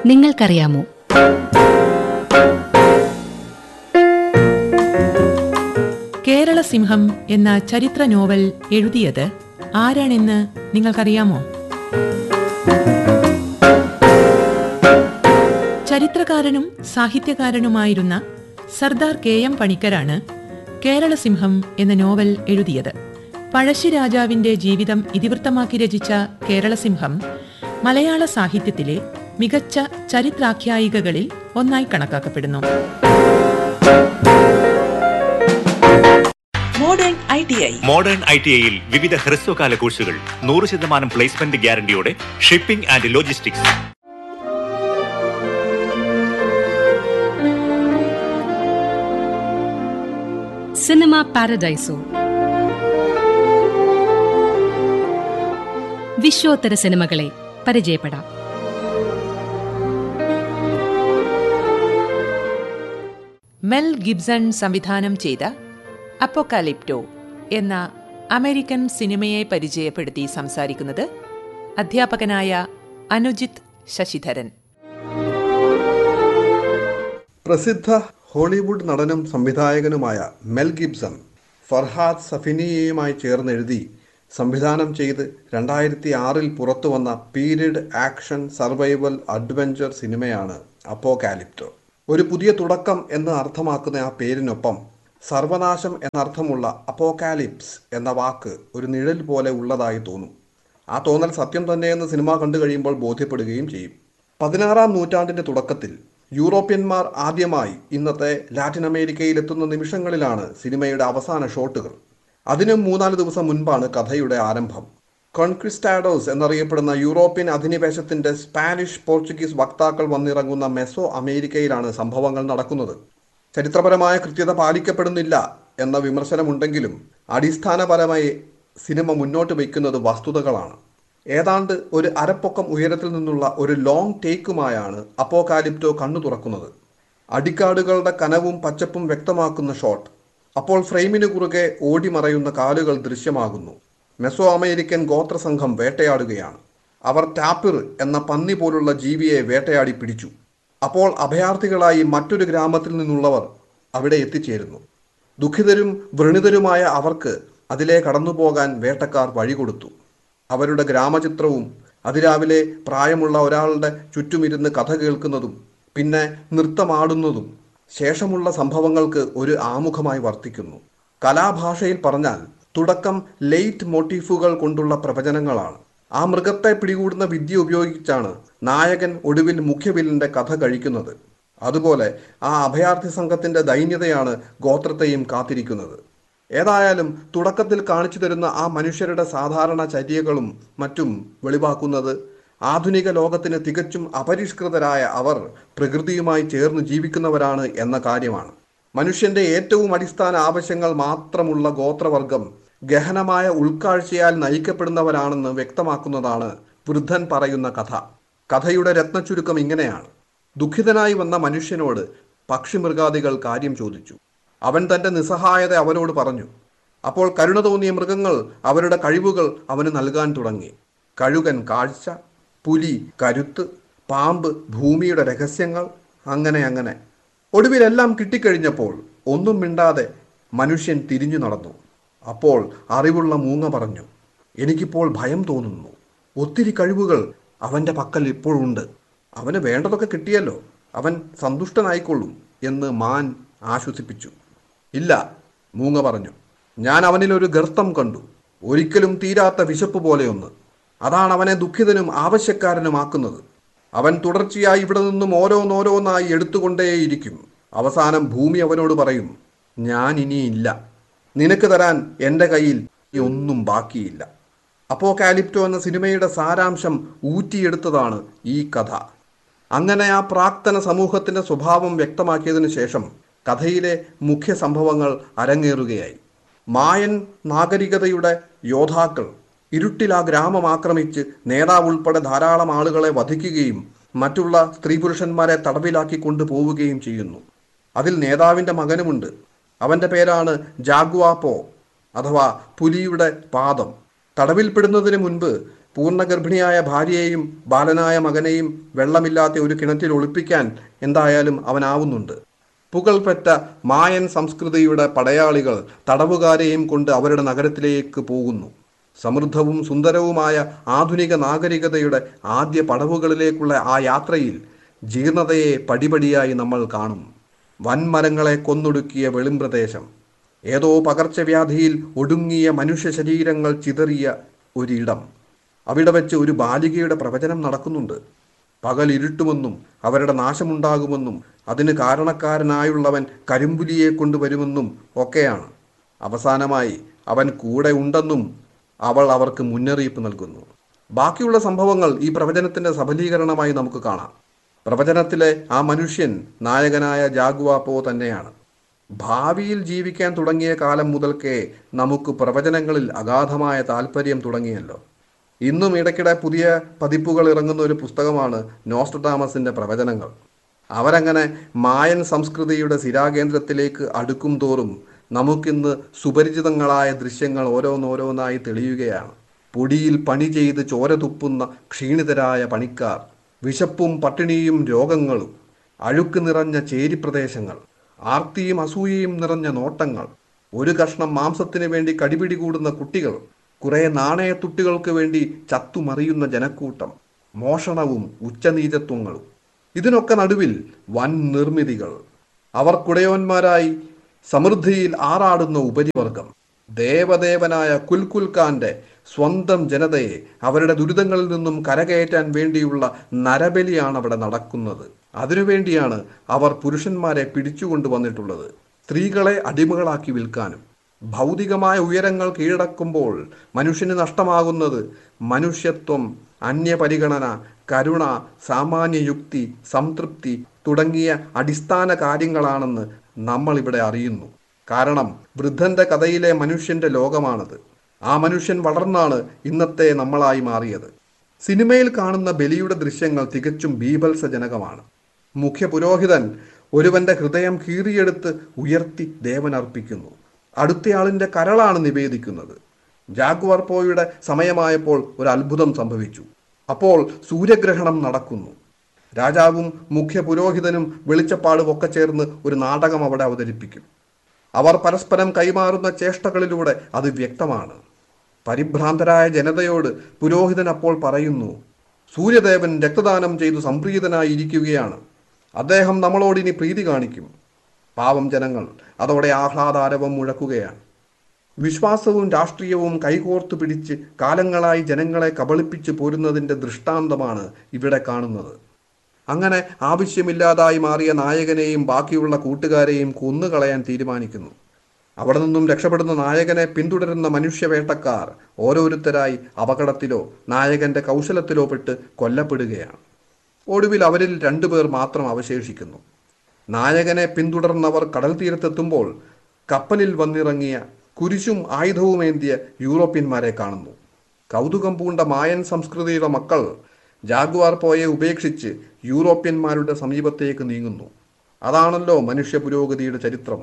നിങ്ങൾക്കറിയാമോ കേരള സിംഹം എന്ന ചരിത്ര നോവൽ എഴുതിയത് ആരാണെന്ന് നിങ്ങൾക്കറിയാമോ ചരിത്രകാരനും സാഹിത്യകാരനുമായിരുന്ന സർദാർ കെ എം പണിക്കരാണ് കേരള സിംഹം എന്ന നോവൽ എഴുതിയത് പഴശ്ശി രാജാവിന്റെ ജീവിതം ഇതിവൃത്തമാക്കി രചിച്ച കേരള സിംഹം മലയാള സാഹിത്യത്തിലെ മികച്ച ചരിത്രാഖ്യായികകളിൽ ഒന്നായി കണക്കാക്കപ്പെടുന്നു modern I T I modern I T ഐയിൽ വിവിധ ഹ്രസ്വകാല കോഴ്സുകൾ നൂറ് ശതമാനം പ്ലേസ്മെന്റ് ഗ്യാരണ്ടിയോടെ shipping and logistics cinema Paradiso വിശ്വോത്തര സിനിമകളെ പരിചയപ്പെടാം മെൽ ഗിബ്സൺ സംവിധാനം ചെയ്ത അപ്പോക്കാലിപ്റ്റോ എന്ന അമേരിക്കൻ സിനിമയെ പരിചയപ്പെടുത്തി സംസാരിക്കുന്നത് അധ്യാപകനായ അനുജിത് ശശിധരൻ പ്രസിദ്ധ ഹോളിവുഡ് നടനും സംവിധായകനുമായ മെൽ ഗിബ്സൺ ഫർഹാദ് സഫിനിയുമായി ചേർന്ന് എഴുതി സംവിധാനം ചെയ്ത് രണ്ടായിരത്തി ആറിൽ പുറത്തു വന്ന പീരിയഡ് ആക്ഷൻ സർവൈവൽ അഡ്വഞ്ചർ സിനിമയാണ് അപ്പോകാലിപ്റ്റോ ഒരു പുതിയ തുടക്കം എന്ന് അർത്ഥമാക്കുന്ന ആ പേരിനൊപ്പം സർവനാശം എന്നർത്ഥമുള്ള അപ്പോകാലിപ്സ് എന്ന വാക്ക് ഒരു നിഴൽ പോലെ ഉള്ളതായി തോന്നും ആ തോന്നൽ സത്യം തന്നെയെന്ന് സിനിമ കണ്ടു കഴിയുമ്പോൾ ബോധ്യപ്പെടുകയും ചെയ്യും പതിനാറാം നൂറ്റാണ്ടിന്റെ തുടക്കത്തിൽ യൂറോപ്യന്മാർ ആദ്യമായി ഇന്നത്തെ ലാറ്റിൻ അമേരിക്കയിൽ എത്തുന്ന നിമിഷങ്ങളിലാണ് സിനിമയുടെ അവസാന ഷോട്ടുകൾ അതിനും മൂന്നാല് ദിവസം മുൻപാണ് കഥയുടെ ആരംഭം കോൺക്രിസ്റ്റാഡോസ് എന്നറിയപ്പെടുന്ന യൂറോപ്യൻ അധിനിവേശത്തിന്റെ സ്പാനിഷ് പോർച്ചുഗീസ് വക്താക്കൾ വന്നിറങ്ങുന്ന മെസോ അമേരിക്കയിലാണ് സംഭവങ്ങൾ നടക്കുന്നത് ചരിത്രപരമായ കൃത്യത പാലിക്കപ്പെടുന്നില്ല എന്ന വിമർശനമുണ്ടെങ്കിലും അടിസ്ഥാനപരമായി സിനിമ മുന്നോട്ട് വയ്ക്കുന്നത് വസ്തുതകളാണ് ഏതാണ്ട് ഒരു അരപ്പൊക്കം ഉയരത്തിൽ നിന്നുള്ള ഒരു ലോങ് ടേക്കുമായാണ് അപ്പോകാലിപ്റ്റോ കണ്ണു തുറക്കുന്നത് അടിക്കാടുകളുടെ കനവും പച്ചപ്പും വ്യക്തമാക്കുന്ന ഷോട്ട് അപ്പോൾ ഫ്രെയിമിന് കുറുകെ ഓടിമറയുന്ന കാലുകൾ ദൃശ്യമാകുന്നു മെസോ അമേരിക്കൻ ഗോത്രസംഘം വേട്ടയാടുകയാണ് അവർ ടാപ്പിർ എന്ന പന്നി പോലുള്ള ജീവിയെ വേട്ടയാടി പിടിച്ചു അപ്പോൾ അഭയാർത്ഥികളായി മറ്റൊരു ഗ്രാമത്തിൽ നിന്നുള്ളവർ അവിടെ എത്തിച്ചേരുന്നു ദുഃഖിതരും വ്രണിതരുമായ അവർക്ക് അതിലെ കടന്നുപോകാൻ വേട്ടക്കാർ വഴികൊടുത്തു അവരുടെ ഗ്രാമചിത്രവും അതിരാവിലെ പ്രായമുള്ള ഒരാളുടെ ചുറ്റുമിരുന്ന് കഥ കേൾക്കുന്നതും പിന്നെ നൃത്തമാടുന്നതും ശേഷമുള്ള സംഭവങ്ങൾക്ക് ഒരു ആമുഖമായി വർത്തിക്കുന്നു കലാഭാഷയിൽ പറഞ്ഞാൽ തുടക്കം ലെയ്റ്റ് മോട്ടീഫുകൾ കൊണ്ടുള്ള പ്രവചനങ്ങളാണ് ആ മൃഗത്തെ പിടികൂടുന്ന വിദ്യ ഉപയോഗിച്ചാണ് നായകൻ ഒടുവിൽ മുഖ്യവില്ലിന്റെ കഥ കഴിക്കുന്നത് അതുപോലെ ആ അഭയാർത്ഥി സംഘത്തിന്റെ ദൈന്യതയാണ് ഗോത്രത്തെയും കാത്തിരിക്കുന്നത് ഏതായാലും തുടക്കത്തിൽ കാണിച്ചു തരുന്ന ആ മനുഷ്യരുടെ സാധാരണ ചര്യകളും മറ്റും വെളിവാക്കുന്നത് ആധുനിക ലോകത്തിന് തികച്ചും അപരിഷ്കൃതരായ അവർ പ്രകൃതിയുമായി ചേർന്ന് ജീവിക്കുന്നവരാണ് എന്ന കാര്യമാണ് മനുഷ്യന്റെ ഏറ്റവും അടിസ്ഥാന ആവശ്യങ്ങൾ മാത്രമുള്ള ഗോത്രവർഗം ഗഹനമായ ഉൾക്കാഴ്ചയാൽ നയിക്കപ്പെടുന്നവരാണെന്ന് വ്യക്തമാക്കുന്നതാണ് വൃദ്ധൻ പറയുന്ന കഥ കഥയുടെ രത്നച്ചുരുക്കം ഇങ്ങനെയാണ് ദുഃഖിതനായി വന്ന മനുഷ്യനോട് പക്ഷിമൃഗാദികൾ കാര്യം ചോദിച്ചു അവൻ തന്റെ നിസ്സഹായത അവനോട് പറഞ്ഞു അപ്പോൾ കരുണ തോന്നിയ മൃഗങ്ങൾ അവരുടെ കഴിവുകൾ അവന് നൽകാൻ തുടങ്ങി കഴുകൻ കാഴ്ച പുലി കരുത്ത് പാമ്പ് ഭൂമിയുടെ രഹസ്യങ്ങൾ അങ്ങനെ അങ്ങനെ ഒടുവിലെല്ലാം കിട്ടിക്കഴിഞ്ഞപ്പോൾ ഒന്നും മിണ്ടാതെ മനുഷ്യൻ തിരിഞ്ഞു നടന്നു അപ്പോൾ അറിവുള്ള മൂങ്ങ പറഞ്ഞു എനിക്കിപ്പോൾ ഭയം തോന്നുന്നു ഒത്തിരി കഴിവുകൾ അവൻ്റെ പക്കൽ ഇപ്പോഴുണ്ട് അവന് വേണ്ടതൊക്കെ കിട്ടിയല്ലോ അവൻ സന്തുഷ്ടനായിക്കൊള്ളും എന്ന് മാൻ ആശ്വസിപ്പിച്ചു ഇല്ല മൂങ്ങ പറഞ്ഞു ഞാൻ അവനിൽ ഒരു ഗർത്തം കണ്ടു ഒരിക്കലും തീരാത്ത വിശപ്പ് പോലെയൊന്ന് അതാണ് അവനെ ദുഃഖിതനും ആവശ്യക്കാരനുമാക്കുന്നത് അവൻ തുടർച്ചയായി ഇവിടെ നിന്നും ഓരോന്നോരോന്നായി എടുത്തുകൊണ്ടേയിരിക്കും അവസാനം ഭൂമി അവനോട് പറയും ഞാൻ ഇനിയില്ല നിനക്ക് തരാൻ എൻ്റെ കയ്യിൽ ഒന്നും ബാക്കിയില്ല അപ്പോ കാലിപ്റ്റോ എന്ന സിനിമയുടെ സാരാംശം ഊറ്റിയെടുത്തതാണ് ഈ കഥ അങ്ങനെ ആ പ്രാക്തന സമൂഹത്തിന്റെ സ്വഭാവം വ്യക്തമാക്കിയതിനു ശേഷം കഥയിലെ മുഖ്യ സംഭവങ്ങൾ അരങ്ങേറുകയായി മായൻ നാഗരികതയുടെ യോദ്ധാക്കൾ ഇരുട്ടിൽ ആ ഗ്രാമം ആക്രമിച്ച് നേതാവ് ഉൾപ്പെടെ ധാരാളം ആളുകളെ വധിക്കുകയും മറ്റുള്ള സ്ത്രീ പുരുഷന്മാരെ തടവിലാക്കി കൊണ്ടുപോവുകയും ചെയ്യുന്നു അതിൽ നേതാവിന്റെ മകനുമുണ്ട് അവന്റെ പേരാണ് ജാഗ്വാപ്പോ അഥവാ പുലിയുടെ പാദം തടവിൽപ്പെടുന്നതിന് മുൻപ് പൂർണ്ണഗർഭിണിയായ ഭാര്യയെയും ബാലനായ മകനെയും വെള്ളമില്ലാത്ത ഒരു കിണറ്റിൽ ഒളിപ്പിക്കാൻ എന്തായാലും അവനാവുന്നുണ്ട് പുകൾപെറ്റ മായൻ സംസ്കൃതിയുടെ പടയാളികൾ തടവുകാരെയും കൊണ്ട് അവരുടെ നഗരത്തിലേക്ക് പോകുന്നു സമൃദ്ധവും സുന്ദരവുമായ ആധുനിക നാഗരികതയുടെ ആദ്യ പടവുകളിലേക്കുള്ള ആ യാത്രയിൽ ജീർണതയെ പടിപടിയായി നമ്മൾ കാണും വൻമരങ്ങളെ കൊന്നൊടുക്കിയ വെളിമ്പ്രദേശം ഏതോ പകർച്ചവ്യാധിയിൽ ഒടുങ്ങിയ മനുഷ്യ ശരീരങ്ങൾ ചിതറിയ ഒരിടം അവിടെ വെച്ച് ഒരു ബാലികയുടെ പ്രവചനം നടക്കുന്നുണ്ട് പകൽ ഇരുട്ടുമെന്നും അവരുടെ നാശമുണ്ടാകുമെന്നും അതിന് കാരണക്കാരനായുള്ളവൻ കരിമ്പുലിയെ കൊണ്ടുവരുമെന്നും ഒക്കെയാണ് അവസാനമായി അവൻ കൂടെ ഉണ്ടെന്നും അവൾ അവർക്ക് മുന്നറിയിപ്പ് നൽകുന്നു ബാക്കിയുള്ള സംഭവങ്ങൾ ഈ പ്രവചനത്തിന്റെ സഫലീകരണമായി നമുക്ക് കാണാം പ്രവചനത്തിലെ ആ മനുഷ്യൻ നായകനായ ജാഗുവാപ്പോ തന്നെയാണ് ഭാവിയിൽ ജീവിക്കാൻ തുടങ്ങിയ കാലം മുതൽക്കേ നമുക്ക് പ്രവചനങ്ങളിൽ അഗാധമായ താല്പര്യം തുടങ്ങിയല്ലോ ഇന്നും ഇടയ്ക്കിടെ പുതിയ പതിപ്പുകൾ ഇറങ്ങുന്ന ഒരു പുസ്തകമാണ് നോസ്ട്രഡാമസിന്റെ പ്രവചനങ്ങൾ അവരങ്ങനെ മായൻ സംസ്കൃതിയുടെ സിരാകേന്ദ്രത്തിലേക്ക് അടുക്കും തോറും നമുക്കിന്ന് സുപരിചിതങ്ങളായ ദൃശ്യങ്ങൾ ഓരോന്നോരോന്നായി തെളിയുകയാണ് പൊടിയിൽ പണി ചെയ്ത് ചോര തുപ്പുന്ന ക്ഷീണിതരായ പണിക്കാർ വിശപ്പും പട്ടിണിയും രോഗങ്ങളും അഴുക്ക് നിറഞ്ഞ ചേരിപ്രദേശങ്ങൾ ആർത്തിയും അസൂയയും നിറഞ്ഞ നോട്ടങ്ങൾ ഒരു കഷ്ണം മാംസത്തിന് വേണ്ടി കടിപിടി കൂടുന്ന കുട്ടികൾ കുറെ നാണയത്തുട്ടികൾക്ക് വേണ്ടി ചത്തുമറിയുന്ന ജനക്കൂട്ടം മോഷണവും ഉച്ചനീചത്വങ്ങളും ഇതിനൊക്കെ നടുവിൽ വൻ നിർമ്മിതികൾ അവർക്കുടയോന്മാരായി സമൃദ്ധിയിൽ ആറാടുന്ന ഉപരിവർഗം ദേവദേവനായ കുൽകുൽ ഖാന്റെ സ്വന്തം ജനതയെ അവരുടെ ദുരിതങ്ങളിൽ നിന്നും കരകയറ്റാൻ വേണ്ടിയുള്ള നരബലിയാണ് അവിടെ നടക്കുന്നത് അതിനുവേണ്ടിയാണ് അവർ പുരുഷന്മാരെ പിടിച്ചുകൊണ്ടു വന്നിട്ടുള്ളത് സ്ത്രീകളെ അടിമകളാക്കി വിൽക്കാനും ഭൗതികമായ ഉയരങ്ങൾ കീഴടക്കുമ്പോൾ മനുഷ്യന് നഷ്ടമാകുന്നത് മനുഷ്യത്വം അന്യപരിഗണന കരുണ സാമാന്യയുക്തി സംതൃപ്തി തുടങ്ങിയ അടിസ്ഥാന കാര്യങ്ങളാണെന്ന് നമ്മൾ ഇവിടെ അറിയുന്നു കാരണം വൃദ്ധന്റെ കഥയിലെ മനുഷ്യന്റെ ലോകമാണത് ആ മനുഷ്യൻ വളർന്നാണ് ഇന്നത്തെ നമ്മളായി മാറിയത് സിനിമയിൽ കാണുന്ന ബലിയുടെ ദൃശ്യങ്ങൾ തികച്ചും ബീഭത്സജനകമാണ് മുഖ്യ പുരോഹിതൻ ഒരുവന്റെ ഹൃദയം കീറിയെടുത്ത് ഉയർത്തി ദേവനർപ്പിക്കുന്നു അടുത്തയാളിന്റെ കരളാണ് നിവേദിക്കുന്നത് ജാഗ്വാർ പോയുടെ സമയമായപ്പോൾ ഒരു അത്ഭുതം സംഭവിച്ചു അപ്പോൾ സൂര്യഗ്രഹണം നടക്കുന്നു രാജാവും മുഖ്യ പുരോഹിതനും വെളിച്ചപ്പാടും ഒക്കെ ചേർന്ന് ഒരു നാടകം അവിടെ അവതരിപ്പിക്കും അവർ പരസ്പരം കൈമാറുന്ന ചേഷ്ടകളിലൂടെ അത് വ്യക്തമാണ് പരിഭ്രാന്തരായ ജനതയോട് പുരോഹിതൻ അപ്പോൾ പറയുന്നു സൂര്യദേവൻ രക്തദാനം ചെയ്തു സംപ്രീതനായിരിക്കുകയാണ് അദ്ദേഹം നമ്മളോട് ഇനി പ്രീതി കാണിക്കും പാവം ജനങ്ങൾ അതോടെ ആഹ്ലാദാരവം മുഴക്കുകയാണ് വിശ്വാസവും രാഷ്ട്രീയവും കൈകോർത്തു പിടിച്ച് കാലങ്ങളായി ജനങ്ങളെ കബളിപ്പിച്ച് പോരുന്നതിൻ്റെ ദൃഷ്ടാന്തമാണ് ഇവിടെ കാണുന്നത് അങ്ങനെ ആവശ്യമില്ലാതായി മാറിയ നായകനെയും ബാക്കിയുള്ള കൂട്ടുകാരെയും കൊന്നുകളയാൻ തീരുമാനിക്കുന്നു അവിടെ നിന്നും രക്ഷപ്പെടുന്ന നായകനെ പിന്തുടരുന്ന മനുഷ്യവേട്ടക്കാർ ഓരോരുത്തരായി അപകടത്തിലോ നായകന്റെ കൗശലത്തിലോ പെട്ട് കൊല്ലപ്പെടുകയാണ് ഒടുവിൽ അവരിൽ രണ്ടുപേർ മാത്രം അവശേഷിക്കുന്നു നായകനെ പിന്തുടർന്നവർ കടൽ തീരത്തെത്തുമ്പോൾ കപ്പലിൽ വന്നിറങ്ങിയ കുരിശും ആയുധവുമേന്തിയ യൂറോപ്യന്മാരെ കാണുന്നു കൗതുകം പൂണ്ട മായൻ സംസ്കൃതിയുടെ മക്കൾ ജാഗ്വാർ പോയെ ഉപേക്ഷിച്ച് യൂറോപ്യന്മാരുടെ സമീപത്തേക്ക് നീങ്ങുന്നു അതാണല്ലോ മനുഷ്യ പുരോഗതിയുടെ ചരിത്രം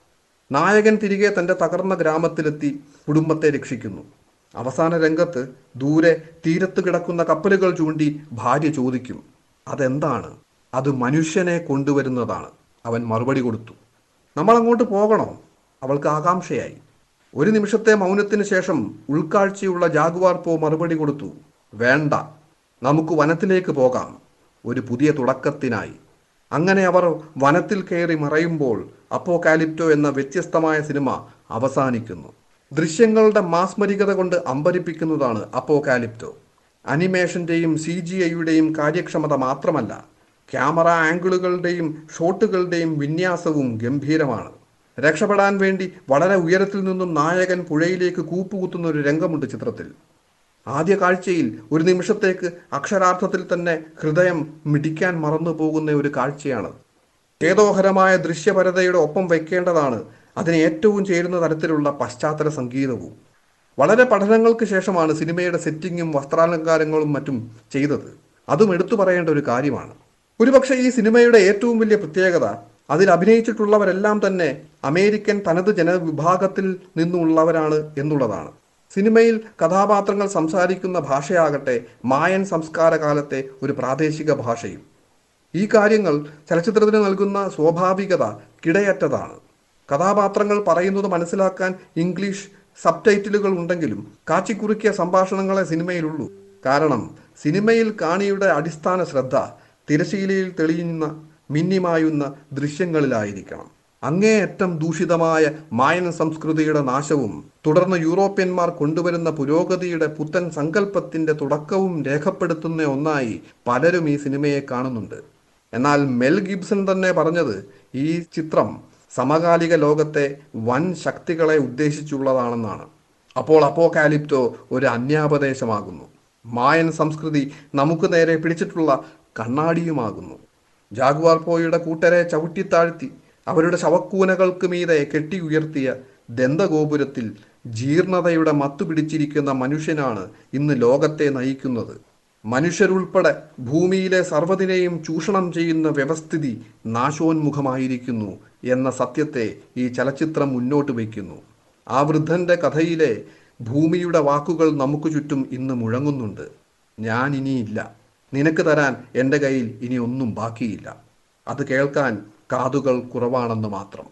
നായകൻ തിരികെ തന്റെ തകർന്ന ഗ്രാമത്തിലെത്തി കുടുംബത്തെ രക്ഷിക്കുന്നു അവസാന രംഗത്ത് ദൂരെ തീരത്ത് കിടക്കുന്ന കപ്പലുകൾ ചൂണ്ടി ഭാര്യ ചോദിക്കും അതെന്താണ് അത് മനുഷ്യനെ കൊണ്ടുവരുന്നതാണ് അവൻ മറുപടി കൊടുത്തു നമ്മൾ അങ്ങോട്ട് പോകണോ അവൾക്ക് ആകാംക്ഷയായി ഒരു നിമിഷത്തെ മൗനത്തിന് ശേഷം ഉൾക്കാഴ്ചയുള്ള ജാഗ്വാർ പോ മറുപടി കൊടുത്തു വേണ്ട നമുക്ക് വനത്തിലേക്ക് പോകാം ഒരു പുതിയ തുടക്കത്തിനായി അങ്ങനെ അവർ വനത്തിൽ കയറി മറയുമ്പോൾ അപ്പോകാലിപ്റ്റോ എന്ന വ്യത്യസ്തമായ സിനിമ അവസാനിക്കുന്നു ദൃശ്യങ്ങളുടെ മാസ്മരികത കൊണ്ട് അമ്പരിപ്പിക്കുന്നതാണ് അപ്പോകാലിപ്റ്റോ അനിമേഷന്റെയും സി ജി ഐയുടെയും കാര്യക്ഷമത മാത്രമല്ല ക്യാമറ ആംഗിളുകളുടെയും ഷോട്ടുകളുടെയും വിന്യാസവും ഗംഭീരമാണ് രക്ഷപ്പെടാൻ വേണ്ടി വളരെ ഉയരത്തിൽ നിന്നും നായകൻ പുഴയിലേക്ക് കൂപ്പുകുത്തുന്ന ഒരു രംഗമുണ്ട് ചിത്രത്തിൽ ആദ്യ കാഴ്ചയിൽ ഒരു നിമിഷത്തേക്ക് അക്ഷരാർത്ഥത്തിൽ തന്നെ ഹൃദയം മിടിക്കാൻ മറന്നു പോകുന്ന ഒരു കാഴ്ചയാണ് ചേതോഹരമായ ദൃശ്യപരതയുടെ ഒപ്പം വെക്കേണ്ടതാണ് അതിന് ഏറ്റവും ചേരുന്ന തരത്തിലുള്ള പശ്ചാത്തല സംഗീതവും വളരെ പഠനങ്ങൾക്ക് ശേഷമാണ് സിനിമയുടെ സെറ്റിങ്ങും വസ്ത്രാലങ്കാരങ്ങളും മറ്റും ചെയ്തത് അതും എടുത്തു പറയേണ്ട ഒരു കാര്യമാണ് ഒരുപക്ഷെ ഈ സിനിമയുടെ ഏറ്റവും വലിയ പ്രത്യേകത അതിൽ അഭിനയിച്ചിട്ടുള്ളവരെല്ലാം തന്നെ അമേരിക്കൻ തനത് ജനവിഭാഗത്തിൽ നിന്നുള്ളവരാണ് എന്നുള്ളതാണ് സിനിമയിൽ കഥാപാത്രങ്ങൾ സംസാരിക്കുന്ന ഭാഷയാകട്ടെ മായൻ സംസ്കാര കാലത്തെ ഒരു പ്രാദേശിക ഭാഷയും ഈ കാര്യങ്ങൾ ചലച്ചിത്രത്തിന് നൽകുന്ന സ്വാഭാവികത കിടയറ്റതാണ് കഥാപാത്രങ്ങൾ പറയുന്നത് മനസ്സിലാക്കാൻ ഇംഗ്ലീഷ് സബ് ടൈറ്റിലുകൾ ഉണ്ടെങ്കിലും കാച്ചിക്കുറുക്കിയ സംഭാഷണങ്ങളെ സിനിമയിലുള്ളൂ കാരണം സിനിമയിൽ കാണിയുടെ അടിസ്ഥാന ശ്രദ്ധ തിരശീലയിൽ തെളിയുന്ന മിന്നിമായുന്ന ദൃശ്യങ്ങളിലായിരിക്കണം അങ്ങേയറ്റം ദൂഷിതമായ മായൻ സംസ്കൃതിയുടെ നാശവും തുടർന്ന് യൂറോപ്യന്മാർ കൊണ്ടുവരുന്ന പുരോഗതിയുടെ പുത്തൻ സങ്കല്പത്തിന്റെ തുടക്കവും രേഖപ്പെടുത്തുന്ന ഒന്നായി പലരും ഈ സിനിമയെ കാണുന്നുണ്ട് എന്നാൽ മെൽ ഗിബ്സൺ തന്നെ പറഞ്ഞത് ഈ ചിത്രം സമകാലിക ലോകത്തെ വൻ ശക്തികളെ ഉദ്ദേശിച്ചുള്ളതാണെന്നാണ് അപ്പോൾ അപ്പോകാലിപ്റ്റോ ഒരു അന്യാപദേശമാകുന്നു മായൻ സംസ്കൃതി നമുക്ക് നേരെ പിടിച്ചിട്ടുള്ള കണ്ണാടിയുമാകുന്നു ജാഗ്വാർ പോയുടെ കൂട്ടരെ ചവിട്ടിത്താഴ്ത്തി അവരുടെ ശവക്കൂനകൾക്ക് മീതെ കെട്ടി ഉയർത്തിയ ദന്തഗോപുരത്തിൽ ജീർണതയുടെ മത്തു പിടിച്ചിരിക്കുന്ന മനുഷ്യനാണ് ഇന്ന് ലോകത്തെ നയിക്കുന്നത് മനുഷ്യരുൾപ്പെടെ ഭൂമിയിലെ സർവ്വതിനെയും ചൂഷണം ചെയ്യുന്ന വ്യവസ്ഥിതി നാശോന്മുഖമായിരിക്കുന്നു എന്ന സത്യത്തെ ഈ ചലച്ചിത്രം മുന്നോട്ട് വയ്ക്കുന്നു ആ വൃദ്ധന്റെ കഥയിലെ ഭൂമിയുടെ വാക്കുകൾ നമുക്ക് ചുറ്റും ഇന്ന് മുഴങ്ങുന്നുണ്ട് ഞാൻ ഇനിയില്ല നിനക്ക് തരാൻ എൻ്റെ കയ്യിൽ ഇനി ഒന്നും ബാക്കിയില്ല അത് കേൾക്കാൻ കാതുകൾ കുറവാണെന്ന് മാത്രം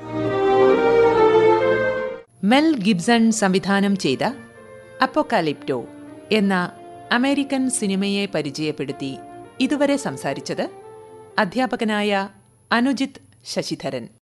മെൽ ഗിബ്സൺ സംവിധാനം ചെയ്ത അപ്പോക്കാലിപ്റ്റോ എന്ന അമേരിക്കൻ സിനിമയെ പരിചയപ്പെടുത്തി ഇതുവരെ സംസാരിച്ചത് അധ്യാപകനായ അനുജിത് ശശിധരൻ